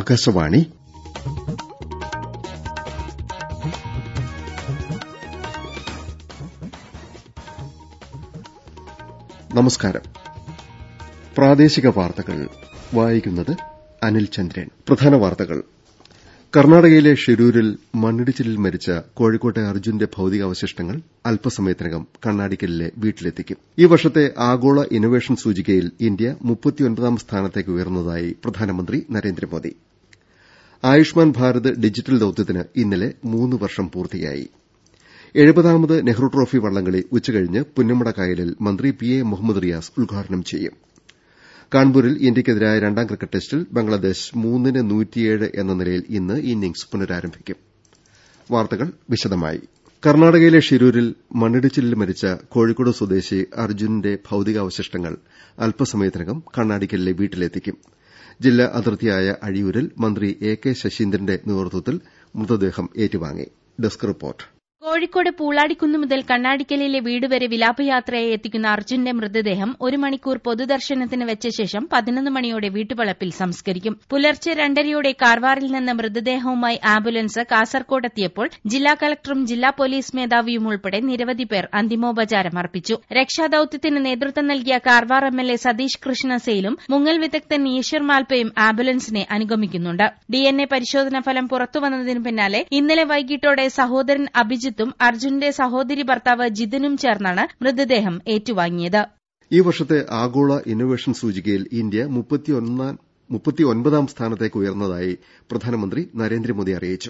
ആകാശവാണി നമസ്കാരം പ്രാദേശിക വാർത്തകൾ വായിക്കുന്നത് അനിൽ ചന്ദ്രൻ പ്രധാന വാർത്തകൾ കർണാടകയിലെ ഷിരൂരിൽ മണ്ണിടിച്ചിലിൽ മരിച്ച കോഴിക്കോട്ടെ അർജുന്റെ ഭൌതികാവശിഷ്ടങ്ങൾ അല്പസമയത്തിനകം കണ്ണാടിക്കലിലെ വീട്ടിലെത്തിക്കും ഈ വർഷത്തെ ആഗോള ഇന്നൊവേഷൻ സൂചികയിൽ ഇന്ത്യ മുപ്പത്തിയൊൻപതാം സ്ഥാനത്തേക്ക് ഉയർന്നതായി പ്രധാനമന്ത്രി നരേന്ദ്രമോദി ആയുഷ്മാൻ ഭാരത് ഡിജിറ്റൽ ദൌത്യത്തിന് ഇന്നലെ മൂന്ന് വർഷം പൂർത്തിയായി എഴുപതാമത് നെഹ്റു ട്രോഫി വള്ളംകളി ഉച്ചകഴിഞ്ഞ് പുന്നമട കായലിൽ മന്ത്രി പി എ മുഹമ്മദ് റിയാസ് ഉദ്ഘാടനം ചെയ്യും കാൺപൂരിൽ ഇന്ത്യയ്ക്കെതിരായ രണ്ടാം ക്രിക്കറ്റ് ടെസ്റ്റിൽ ബംഗ്ലാദേശ് മൂന്നിന് എന്ന നിലയിൽ ഇന്ന് ഇന്നിംഗ്സ് പുനരാരംഭിക്കും വാർത്തകൾ വിശദമായി കർണാടകയിലെ ഷിരൂരിൽ മണ്ണിടിച്ചിലിൽ മരിച്ച കോഴിക്കോട് സ്വദേശി അർജുനന്റെ ഭൌതികാവശിഷ്ടങ്ങൾ അല്പസമയത്തിനകം കണ്ണാടിക്കലിലെ വീട്ടിലെത്തിക്കും ജില്ലാ അതിർത്തിയായ അഴിയൂരിൽ മന്ത്രി എ കെ ശശീന്ദ്രന്റെ നേതൃത്വത്തിൽ മൃതദേഹം ഏറ്റുവാങ്ങി ഡെസ്ക് റിപ്പോർട്ട് കോഴിക്കോട് പൂളാടിക്കുന്ന് മുതൽ കണ്ണാടിക്കലിലെ വീട് വരെ വിലാപയാത്രയായി എത്തിക്കുന്ന അർജുന്റെ മൃതദേഹം ഒരു മണിക്കൂർ പൊതുദർശനത്തിന് വെച്ച ശേഷം പതിനൊന്ന് മണിയോടെ വീട്ടുവളപ്പിൽ സംസ്കരിക്കും പുലർച്ചെ രണ്ടരയോടെ കാർവാറിൽ നിന്ന് മൃതദേഹവുമായി ആംബുലൻസ് കാസർകോടെത്തിയപ്പോൾ ജില്ലാ കളക്ടറും ജില്ലാ പോലീസ് മേധാവിയും ഉൾപ്പെടെ നിരവധി പേർ അന്തിമോപചാരം അർപ്പിച്ചു രക്ഷാദൌത്യത്തിന് നേതൃത്വം നൽകിയ Karwar M L A Satish Krishna സെയിലും മുങ്ങൽ വിദഗ്ധൻ ഈശ്വർ മാൽപ്പയും ആംബുലൻസിനെ അനുഗമിക്കുന്നുണ്ട് ഡിഎൻഎ പരിശോധനാ ഫലം പുറത്തുവന്നതിന് പിന്നാലെ ഇന്നലെ വൈകിട്ടോടെ സഹോദരൻ അഭിജിത്ത് അജിത്തും അർജുന്റെ സഹോദരി ഭർത്താവ് ജിതിനും ചേർന്നാണ് മൃതദേഹം ഏറ്റുവാങ്ങിയത് ഈ വർഷത്തെ ആഗോള ഇന്നൊവേഷൻ സൂചികയിൽ ഇന്ത്യ മുപ്പത്തിയൊൻപതാം സ്ഥാനത്തേക്ക് ഉയർന്നതായി പ്രധാനമന്ത്രി നരേന്ദ്രമോദി അറിയിച്ചു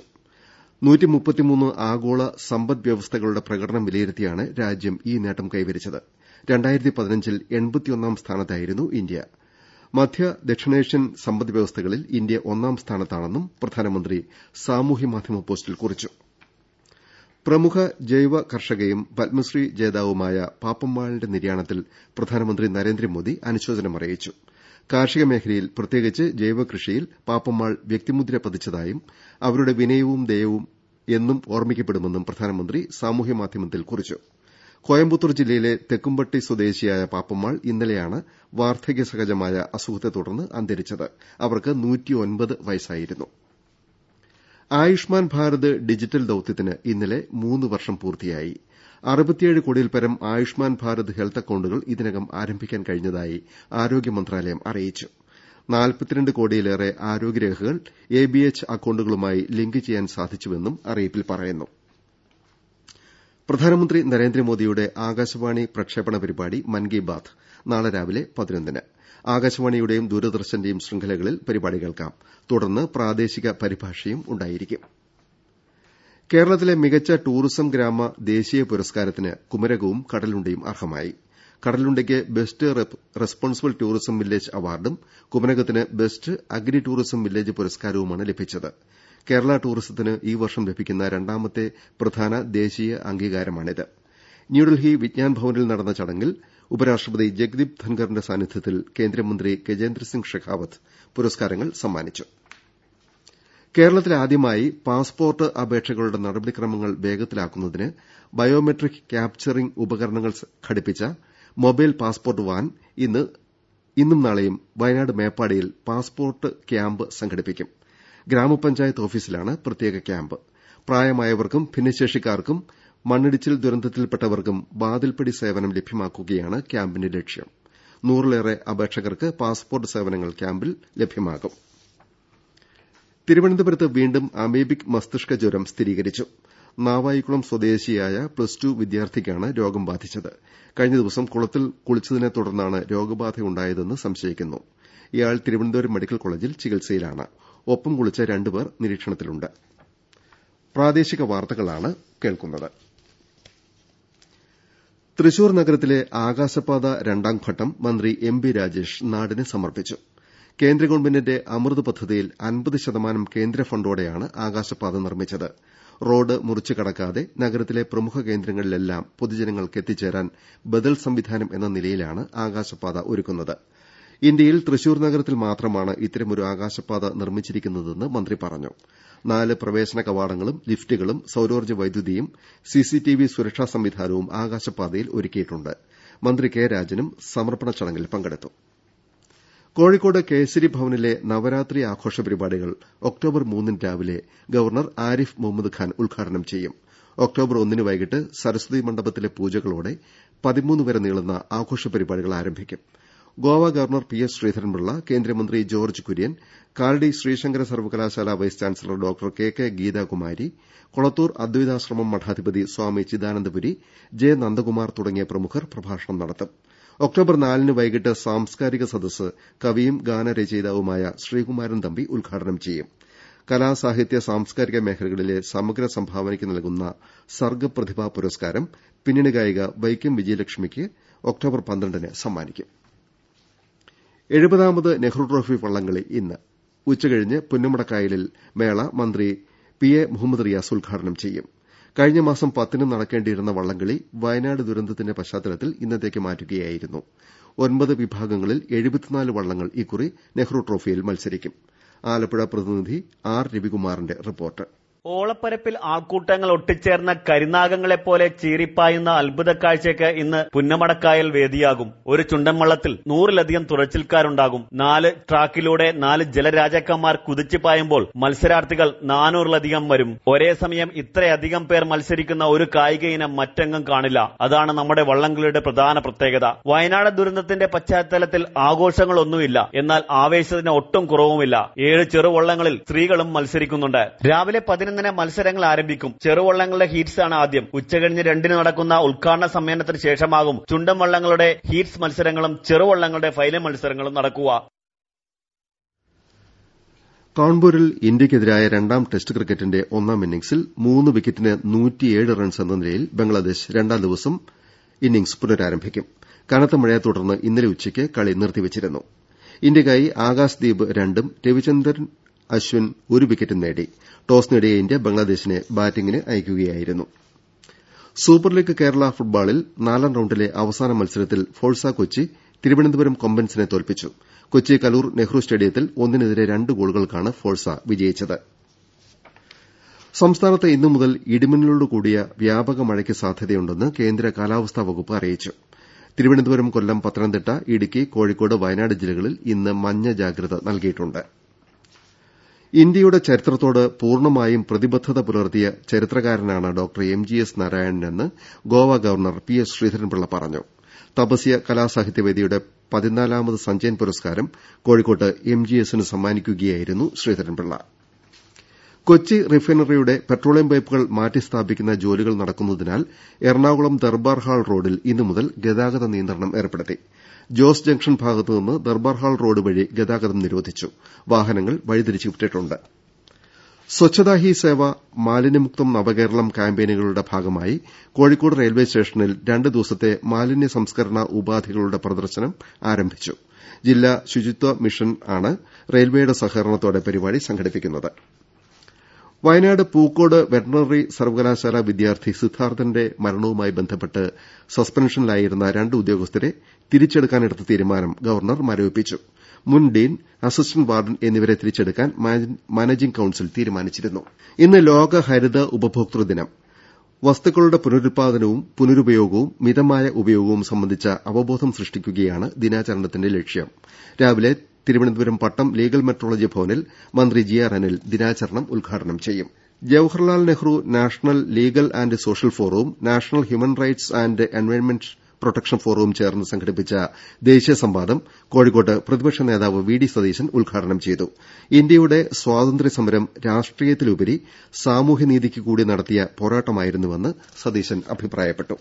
ആഗോള സമ്പദ് വ്യവസ്ഥകളുടെ പ്രകടനം വിലയിരുത്തിയാണ് രാജ്യം ഈ നേട്ടം കൈവരിച്ചത് ൽ എൺപത്തിയൊന്നാം സ്ഥാനത്തായിരുന്നു ഇന്ത്യ മധ്യ ദക്ഷിണേഷ്യൻ സമ്പദ് വ്യവസ്ഥകളിൽ ഇന്ത്യ ഒന്നാം സ്ഥാനത്താണെന്നും പ്രധാനമന്ത്രി സാമൂഹ്യമാധ്യമ പോസ്റ്റിൽ കുറിച്ചു പ്രമുഖ ജൈവ കർഷകയും പത്മശ്രീ ജേതാവുമായ പാപ്പമ്മാളിന്റെ നിര്യാണത്തിൽ പ്രധാനമന്ത്രി നരേന്ദ്രമോദി അനുശോചനം അറിയിച്ചു കാർഷിക മേഖലയിൽ പ്രത്യേകിച്ച് ജൈവകൃഷിയിൽ പാപ്പമ്മാൾ വ്യക്തിമുദ്ര പതിച്ചതായും അവരുടെ വിനയവും ദയവും എന്നും ഓർമ്മിക്കപ്പെടുമെന്നും പ്രധാനമന്ത്രി സാമൂഹ്യമാധ്യമത്തിൽ കുറിച്ചു കോയമ്പത്തൂർ ജില്ലയിലെ തെക്കുംപട്ടി സ്വദേശിയായ പാപ്പമ്മാൾ ഇന്നലെയാണ് വാർദ്ധക്യ സഹജമായ അസുഖത്തെ തുടർന്ന് അന്തരിച്ചത് അവർക്ക് വയസ്സായിരുന്നു ആയുഷ്മാൻ ഭാരത് ഡിജിറ്റൽ ദൌത്യത്തിന് ഇന്നലെ മൂന്ന് വർഷം പൂർത്തിയായി അറുപത്തിയേഴ് കോടിയിൽപ്പരം ആയുഷ്മാൻ ഭാരത് ഹെൽത്ത് അക്കൌണ്ടുകൾ ഇതിനകം ആരംഭിക്കാൻ കഴിഞ്ഞതായി ആരോഗ്യ മന്ത്രാലയം അറിയിച്ചു നാൽപ്പത്തിരണ്ട് കോടിയിലേറെ ആരോഗ്യരേഖകൾ എബിഎച്ച് അക്കൌണ്ടുകളുമായി ലിങ്ക് ചെയ്യാൻ സാധിച്ചുവെന്നും അറിയിപ്പിൽ പറയുന്നു പ്രധാനമന്ത്രി നരേന്ദ്രമോദിയുടെ ആകാശവാണി പ്രക്ഷേപണ പരിപാടി മൻ കി ബാത് നാളെ രാവിലെ പതിനൊന്നിന് ആകാശവാണിയുടെയും ദൂരദർശന്റെയും ശൃംഖലകളിൽ പരിപാടി കേൾക്കാം തുടർന്ന് പ്രാദേശിക പരിഭാഷയും ഉണ്ടായിരിക്കും കേരളത്തിലെ മികച്ച ടൂറിസം ഗ്രാമ ദേശീയ പുരസ്കാരത്തിന് കുമരകവും കടലുണ്ടയും അർഹമായി കടലുണ്ടയ്ക്ക് ബെസ്റ്റ് റെസ്പോൺസിബിൾ ടൂറിസം വില്ലേജ് അവാർഡും കുമരകത്തിന് ബെസ്റ്റ് അഗ്രി ടൂറിസം വില്ലേജ് പുരസ്കാരവുമാണ് ലഭിച്ചത് കേരള ടൂറിസത്തിന് ഈ വർഷം ലഭിക്കുന്ന രണ്ടാമത്തെ പ്രധാന ദേശീയ അംഗീകാരമാണിത് ന്യൂഡൽഹി വിജ്ഞാൻ ഭവനിൽ നടന്ന ചടങ്ങിൽ ഉപരാഷ്ട്രപതി ജഗ്ദീപ് ധൻഖറിന്റെ സാന്നിധ്യത്തിൽ കേന്ദ്രമന്ത്രി ഗജേന്ദ്രസിംഗ് ഷെഖാവത്ത് പുരസ്കാരങ്ങൾ സമ്മാനിച്ചു കേരളത്തിൽ ആദ്യമായി പാസ്പോർട്ട് അപേക്ഷകളുടെ നടപടിക്രമങ്ങൾ വേഗത്തിലാക്കുന്നതിന് ബയോമെട്രിക് ക്യാപ്ചറിംഗ് ഉപകരണങ്ങൾ ഘടിപ്പിച്ച മൊബൈൽ പാസ്പോർട്ട് വാൻ ഇന്നും നാളെയും വയനാട് മേപ്പാടിയിൽ പാസ്പോർട്ട് ക്യാമ്പ് സംഘടിപ്പിക്കും ഗ്രാമപഞ്ചായത്ത് ഓഫീസിലാണ് പ്രത്യേക ക്യാമ്പ് പ്രായമായവർക്കും ഭിന്നശേഷിക്കാർക്കും മണ്ണിടിച്ചിൽ ദുരന്തത്തിൽപ്പെട്ടവർക്കും വാതിൽപ്പടി സേവനം ലഭ്യമാക്കുകയാണ് ക്യാമ്പിന്റെ ലക്ഷ്യം നൂറിലേറെ അപേക്ഷകർക്ക് പാസ്പോർട്ട് സേവനങ്ങൾ ക്യാമ്പിൽ ലഭ്യമാകും തിരുവനന്തപുരത്ത് വീണ്ടും അമീബിക് മസ്തിഷ്ക ജ്വരം സ്ഥിരീകരിച്ചു നാവായിക്കുളം സ്വദേശിയായ പ്ലസ് ടു വിദ്യാർത്ഥിക്കാണ് രോഗം ബാധിച്ചത് കഴിഞ്ഞ ദിവസം കുളത്തിൽ കുളിച്ചതിനെ തുടർന്നാണ് രോഗബാധയുണ്ടായതെന്ന് സംശയിക്കുന്നു ഇയാൾ തിരുവനന്തപുരം മെഡിക്കൽ കോളേജിൽ ചികിത്സയിലാണ് ഒപ്പം കുളിച്ച രണ്ടുപേർ നിരീക്ഷണത്തിലുണ്ട് പ്രാദേശിക വാർത്തകളാണ് കേൾക്കുന്നത് തൃശൂർ നഗരത്തിലെ ആകാശപാത രണ്ടാം ഘട്ടം മന്ത്രി എം ബി രാജേഷ് നാടിന് സമർപ്പിച്ചു കേന്ദ്ര ഗവൺമെന്റിന്റെ അമൃത് പദ്ധതിയിൽ അൻപത് ശതമാനം കേന്ദ്ര ഫണ്ടോടെയാണ് ആകാശപാത നിർമ്മിച്ചത് റോഡ് മുറിച്ചു കടക്കാതെ നഗരത്തിലെ പ്രമുഖ കേന്ദ്രങ്ങളിലെല്ലാം പൊതുജനങ്ങൾക്ക് എത്തിച്ചേരാൻ ബദൽ സംവിധാനം എന്ന നിലയിലാണ് ആകാശപാത ഒരുക്കുന്നത് ഇന്ത്യയിൽ തൃശൂർ നഗരത്തിൽ മാത്രമാണ് ഇത്തരമൊരു ആകാശപാത നിർമ്മിച്ചിരിക്കുന്നതെന്ന് മന്ത്രി പറഞ്ഞു നാല് പ്രവേശന കവാടങ്ങളും ലിഫ്റ്റുകളും സൌരോർജ്ജ വൈദ്യുതിയും സിസിടിവി സുരക്ഷാ സംവിധാനവും ആകാശപാതയിൽ ഒരുക്കിയിട്ടുണ്ട് മന്ത്രി കെ രാജനും സമർപ്പണ ചടങ്ങിൽ പങ്കെടുത്തു കോഴിക്കോട് കേസരി ഭവനിലെ നവരാത്രി ആഘോഷ പരിപാടികൾ ഒക്ടോബർ മൂന്നിന് രാവിലെ ഗവർണർ ആരിഫ് മുഹമ്മദ് ഖാൻ ഉദ്ഘാടനം ചെയ്യും ഒക്ടോബർ ഒന്നിന് വൈകിട്ട് സരസ്വതി മണ്ഡപത്തിലെ പൂജകളോടെ പതിമൂന്ന് വരെ നീളുന്ന ആഘോഷ പരിപാടികൾ ആരംഭിക്കും Goa governor P S Sreedharan Pillai കേന്ദ്രമന്ത്രി ജോർജ്ജ് കുര്യൻ കാലടി ശ്രീശങ്കര സർവകലാശാല vice chancellor doctor K K Geethakumari Kolathur അദ്വൈതാശ്രമം മഠാധിപതി സ്വാമി ചിദാനന്ദപുരി ജെ നന്ദകുമാർ തുടങ്ങിയ പ്രമുഖർ പ്രഭാഷണം നടത്തും ഒക്ടോബർ നാലിന് വൈകിട്ട് സാംസ്കാരിക സദസ്സ് കവിയും ഗാനരചയിതാവുമായ ശ്രീകുമാരൻ തമ്പി ഉദ്ഘാടനം ചെയ്യും കലാ സാഹിത്യ സാംസ്കാരിക മേഖലകളിലെ സമഗ്ര സംഭാവനയ്ക്ക് നൽകുന്ന സർഗ്ഗപ്രതിഭാ പുരസ്കാരം പിന്നണി ഗായിക വൈക്കം വിജയലക്ഷ്മിക്ക് ഒക്ടോബർ പന്ത്രണ്ടിന് സമ്മാനിക്കും എഴുപതാമത് നെഹ്റു ട്രോഫി വള്ളംകളി ഇന്ന് ഉച്ചകഴിഞ്ഞ് പുന്നമടക്കായലിൽ മേള മന്ത്രി പി എ മുഹമ്മദ് റിയാസ് ഉദ്ഘാടനം ചെയ്യും കഴിഞ്ഞ മാസം പത്തിന് നടക്കേണ്ടിയിരുന്ന വള്ളംകളി വയനാട് ദുരന്തത്തിന്റെ പശ്ചാത്തലത്തിൽ ഇന്നത്തേക്ക് മാറ്റുകയായിരുന്നു ഒൻപത് വിഭാഗങ്ങളിൽ എഴുപത്തിനാല് വള്ളങ്ങൾ ഇക്കുറി നെഹ്റു ട്രോഫിയിൽ മത്സരിക്കും ആലപ്പുഴ പ്രതിനിധി ആർ രവികുമാറിന്റെ റിപ്പോർട്ട് ഓളപ്പരപ്പിൽ ആൾക്കൂട്ടങ്ങൾ ഒട്ടിച്ചേർന്ന കരിനാഗങ്ങളെപ്പോലെ ചീറിപ്പായുന്ന അത്ഭുത കാഴ്ചയ്ക്ക് ഇന്ന് പുന്നമടക്കായൽ വേദിയാകും ഒരു ചുണ്ടൻ വള്ളത്തിൽ നൂറിലധികം തുഴച്ചിൽക്കാരുണ്ടാകും നാല് ട്രാക്കിലൂടെ നാല് ജലരാജാക്കന്മാർ കുതിച്ചു പായുമ്പോൾ മത്സരാർത്ഥികൾ നാനൂറിലധികം വരും ഒരേ സമയം ഇത്രയധികം പേർ മത്സരിക്കുന്ന ഒരു കായിക ഇനം മറ്റെങ്ങും കാണില്ല അതാണ് നമ്മുടെ വള്ളംകളിയുടെ പ്രധാന പ്രത്യേകത വയനാട് ദുരന്തത്തിന്റെ പശ്ചാത്തലത്തിൽ ആഘോഷങ്ങളൊന്നുമില്ല എന്നാൽ ആവേശത്തിന് ഒട്ടും കുറവുമില്ല ഏഴ് ചെറുവള്ളങ്ങളിൽ സ്ത്രീകളും മത്സരിക്കുന്നുണ്ട് രാവിലെ പതിനൊന്നിന് മത്സരങ്ങൾ ആരംഭിക്കും ചെറുവള്ളങ്ങളുടെ ഹീറ്റ്സ് ആണ് ആദ്യം ഉച്ചകഴിഞ്ഞ് രണ്ടിന് നടക്കുന്ന ഉദ്ഘാടന സമ്മേളനത്തിന് ശേഷമാകും ചുണ്ടൻ വള്ളങ്ങളുടെ ഹീറ്റ്സ് മത്സരങ്ങളും ചെറുവള്ളങ്ങളുടെ ഫൈനൽ മത്സരങ്ങളും നടക്കുക കാൺപൂരിൽ ഇന്ത്യയ്ക്കെതിരായ രണ്ടാം ടെസ്റ്റ് ക്രിക്കറ്റിന്റെ ഒന്നാം ഇന്നിംഗ്സിൽ മൂന്ന് വിക്കറ്റിന് റൺസ് എന്ന നിലയിൽ ബംഗ്ലാദേശ് രണ്ടാം ദിവസം ഇന്നിംഗ്സ് പുനരാരംഭിക്കും കനത്ത മഴയെ തുടർന്ന് ഇന്നലെ ഉച്ചയ്ക്ക് കളി നിർത്തിവച്ചിരുന്നു ഇന്ത്യയ്ക്കായി ആകാശ്ദീപ് രണ്ടും രവിചന്ദ്രൻ അശ്വിൻ ഒരു വിക്കറ്റും നേടി ടോസ് നേടിയ ഇന്ത്യ ബംഗ്ലാദേശിനെ ബാറ്റിംഗിന് അയക്കുകയായിരുന്നു സൂപ്പർ ലീഗ് കേരള ഫുട്ബോളിൽ നാലാം റൌണ്ടിലെ അവസാന മത്സരത്തിൽ ഫോഴ്സ കൊച്ചി തിരുവനന്തപുരം കൊമ്പൻസിനെ തോൽപ്പിച്ചു കൊച്ചി കലൂർ നെഹ്റു സ്റ്റേഡിയത്തിൽ ഒന്നിനെതിരെ രണ്ട് ഗോളുകൾക്കാണ് ഫോഴ്സ വിജയിച്ചത് സംസ്ഥാനത്ത് ഇന്നു മുതൽ ഇടിമിന്നലോട് കൂടിയ വ്യാപക മഴയ്ക്ക് സാധ്യതയുണ്ടെന്ന് കേന്ദ്ര കാലാവസ്ഥാ വകുപ്പ് അറിയിച്ചു തിരുവനന്തപുരം കൊല്ലം പത്തനംതിട്ട ഇടുക്കി കോഴിക്കോട് വയനാട് ജില്ലകളിൽ ഇന്ന് മഞ്ഞ ജാഗ്രത നൽകിയിട്ടുണ്ട് ഇന്ത്യയുടെ ചരിത്രത്തോട് പൂർണ്ണമായും പ്രതിബദ്ധത പുലർത്തിയ ചരിത്രകാരനാണ് ഡോക്ടർ എം ജി എസ് നാരായണനെന്ന് Goa governor P S Sreedharan Pillai പറഞ്ഞു തപസ്യ കലാസാഹിത്യവേദിയുടെ പതിനാലാമത് സഞ്ചയൻ പുരസ്കാരം കോഴിക്കോട്ട് എം ജി എസിന് സമ്മാനിക്കുകയായിരുന്നു ശ്രീധരൻപിള്ള കൊച്ചി റിഫൈനറിയുടെ പെട്രോളിയം പൈപ്പുകൾ മാറ്റിസ്ഥാപിക്കുന്ന ജോലികൾ നടക്കുന്നതിനാൽ എറണാകുളം ദർബാർ ഹാൾ റോഡിൽ ഇന്നു മുതൽ ഗതാഗത നിയന്ത്രണം ഏർപ്പെടുത്തി ജോസ് ജംഗ്ഷൻ ഭാഗത്തുനിന്ന് ദർബാർ ഹാൾ റോഡ് വഴി ഗതാഗതം നിരോധിച്ചു വാഹനങ്ങൾ വഴിതിരിച്ചു വിട്ടിട്ടുണ്ട് സ്വച്ഛതാ ഹി സേവ മാലിന്യമുക്തം നവകേരളം ക്യാമ്പയിനുകളുടെ ഭാഗമായി കോഴിക്കോട് റെയിൽവേ സ്റ്റേഷനിൽ രണ്ട് ദിവസത്തെ മാലിന്യ സംസ്കരണ ഉപാധികളുടെ പ്രദർശനം ആരംഭിച്ചു ജില്ലാ ശുചിത്വ മിഷൻ ആണ് റെയിൽവേയുടെ സഹകരണത്തോടെ പരിപാടി സംഘടിപ്പിക്കുന്നത് വയനാട് പൂക്കോട് വെറ്ററിനറി സർവകലാശാല വിദ്യാർത്ഥി സിദ്ധാർത്ഥന്റെ മരണവുമായി ബന്ധപ്പെട്ട് സസ്പെൻഷനിലായിരുന്ന രണ്ട് ഉദ്യോഗസ്ഥരെ തിരിച്ചെടുക്കാനെടുത്ത തീരുമാനം ഗവർണർ മരവിപ്പിച്ചു മുൻ ഡീൻ അസിസ്റ്റന്റ് വാർഡൻ എന്നിവരെ തിരിച്ചെടുക്കാൻ മാനേജിംഗ് കൌൺസിൽ തീരുമാനിച്ചിരുന്നു ഇന്ന് ലോക ഹരിത ഉപഭോക്തൃ ദിനം വസ്തുക്കളുടെ പുനരുൽപാദനവും പുനരുപയോഗവും മിതമായ ഉപയോഗവും സംബന്ധിച്ച അവബോധം സൃഷ്ടിക്കുകയാണ് ദിനാചരണത്തിന്റെ ലക്ഷ്യം രാവിലെ തിരുവനന്തപുരം പട്ടം ലീഗൽ മെട്രോളജി ഭവനിൽ മന്ത്രി ജി ആർ അനിൽ ദിനാചരണം ഉദ്ഘാടനം ചെയ്യും Jawaharlal Nehru national legal and social ഫോറവും national human rights and environment protection ഫോറവും ചേർന്ന് സംഘടിപ്പിച്ച ദേശീയ സംവാദം കോഴിക്കോട്ട് പ്രതിപക്ഷ നേതാവ് വി ഡി സതീശൻ ഉദ്ഘാടനം ചെയ്തു ഇന്ത്യയുടെ സ്വാതന്ത്ര്യ സമരം രാഷ്ട്രീയത്തിലുപരി സാമൂഹ്യനീതിക്ക് കൂടി നടത്തിയ പോരാട്ടമായിരുന്നുവെന്ന് സതീശൻ അഭിപ്രായപ്പെട്ടു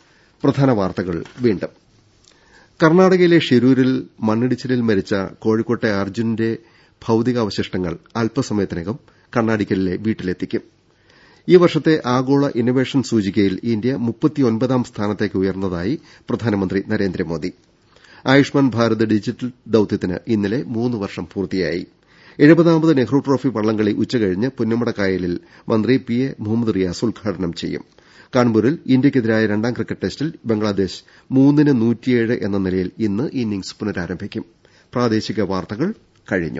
കർണാടകയിലെ ഷിരൂരിൽ മണ്ണിടിച്ചിലിൽ മരിച്ച കോഴിക്കോട്ടെ അർജുന്റെ ഭൌതികാവശിഷ്ടങ്ങൾ അല്പസമയത്തിനകം കണ്ണാടിക്കലിലെ വീട്ടിലെത്തിക്കും ഈ വർഷത്തെ ആഗോള ഇന്നൊവേഷൻ സൂചികയിൽ ഇന്ത്യ മുപ്പത്തിയൊൻപതാം സ്ഥാനത്തേക്ക് ഉയർന്നതായി പ്രധാനമന്ത്രി നരേന്ദ്രമോദി ആയുഷ്മാൻ ഭാരത് ഡിജിറ്റൽ ദൌത്യത്തിന് ഇന്നലെ മൂന്ന് വർഷം പൂർത്തിയായി എഴുപതാമത് നെഹ്റു ട്രോഫി വള്ളംകളി ഉച്ചകഴിഞ്ഞ് പുന്നമടക്കായലിൽ മന്ത്രി പി എ മുഹമ്മദ് റിയാസ് ഉദ്ഘാടനം ചെയ്യും കാൺപൂരിൽ ഇന്ത്യയ്ക്കെതിരായ രണ്ടാം ക്രിക്കറ്റ് ടെസ്റ്റിൽ ബംഗ്ലാദേശ് മൂന്നിന് എന്ന നിലയിൽ ഇന്ന് ഇന്നിംഗ്സ് പുനരാരംഭിക്കും